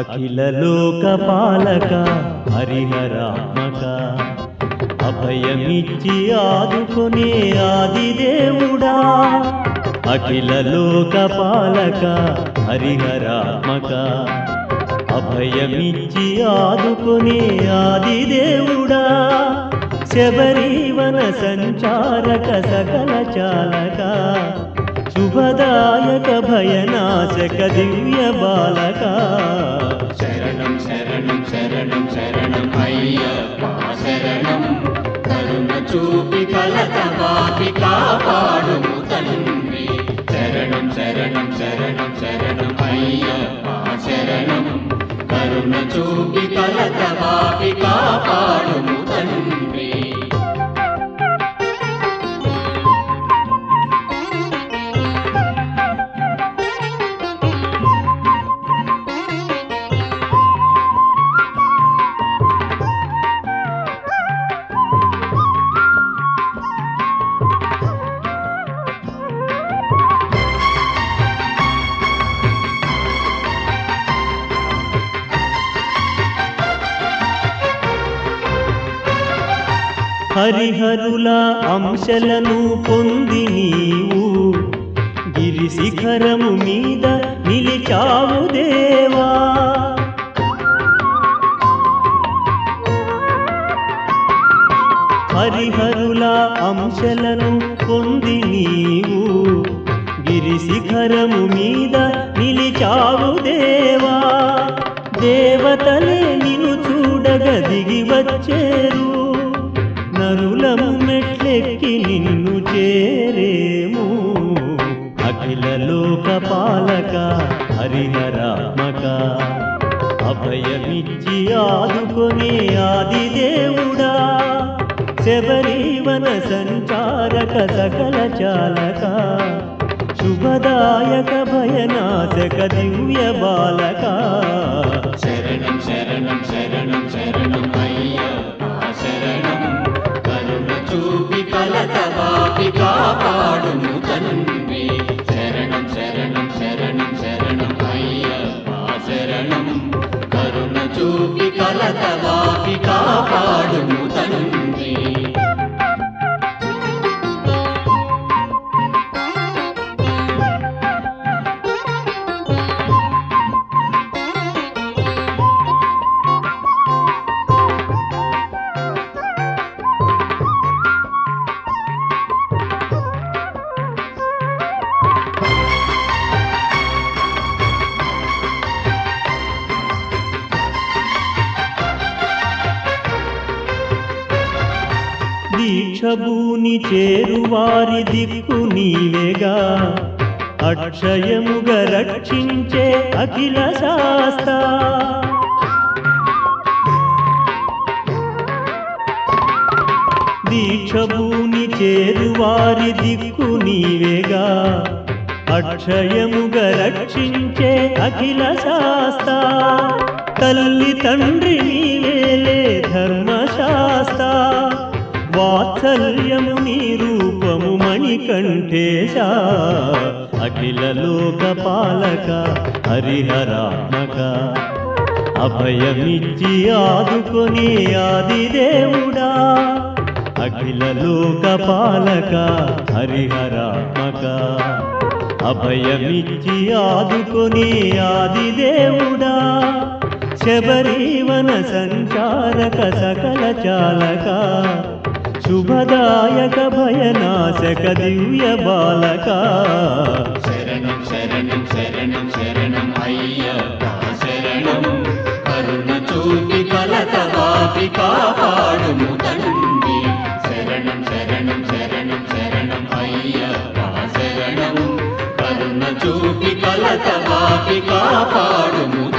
అఖిల లోక పాలక హరిహరాత్మక అభయమిచ్చి ఆదుకునే ఆదిదేవుడా అఖిల లోక పాలక హరిహరాత్మక అభయమిచ్చి ఆదుకునే ఆదిదేవుడా శబరీవన సంచారక సకల చాలక శుభదాయక భయనాశక దివ్య బాలక శరణం శరణం శరణం శరణం అయ్యప్ప శరణం కరుణ చూపి కలత వాపి కాపాడుము తండ్రి శరణం శరణం శరణం శరణం అయ్యప్ప శరణం కరుణ చూపి కలత వాపి కాపాడుము తండ్రి హరిహరుల అంశలను పొంది నీవు గిరి శిఖరము మీద నిలిచావు దేవా హరిహరుల అంశలను పొంది నీవు గిరి శిఖరము మీద నిలిచావు దేవా దేవతలే నిన్ను చూడగ దిగి వచ్చేరు నరులము మెట్లెక్కి నిన్ను చేరేము అఖిల లోక పాలక హరిహరాత్మక అభయమిచ్చి ఆదుకొని ఆదిదేవుడా శబరీవన సంచారక సకల చాలక శుభదాయక భయనాశక దివ్య బాలక శరణం శరణం శరణం శరణం అయ్యప్ప శరణం కరుణ చూపి కలత వాపి కాపాడుము తండ్రి శరణం శరణం శరణం శరణం అయ్యప్ప శరణం కరుణ చూపి కలత వాపి కాపాడుము తండ్రి దీక్షభూని చేరువారి దిక్కు నీవేగా అక్షయముగా రక్షించే అఖిల శాస్త దీక్షభూని చేరువారి దిక్కు నీవేగా అక్షయముగా రక్షించే అఖిల శాస్త తల్లి తండ్రి నీవేలే ధర్మశాస్త వాత్సల్యము నీ రూపము మణికంఠేశ అఖిల లోక పాలక హరిహరాత్మక అభయమిచ్చి ఆదుకొని ఆదిదేవుడా అఖిల లోక పాలక హరిహరాత్మక అభయమిచ్చి ఆదుకొని ఆదిదేవుడా శబరీవన సంచారక సకల చాలక శుభదాయక భయనాశక దివ్య బాలక శరణం శరణం శరణం శరణం అయ్యప్ప శరణం కరుణ చూపి కలత వాపి కాపాడుము తండ్రి శరణం శరణం శరణం శరణం అయ్యప్ప శరణం కరుణ చూపి కలత వాపి కాపాడుము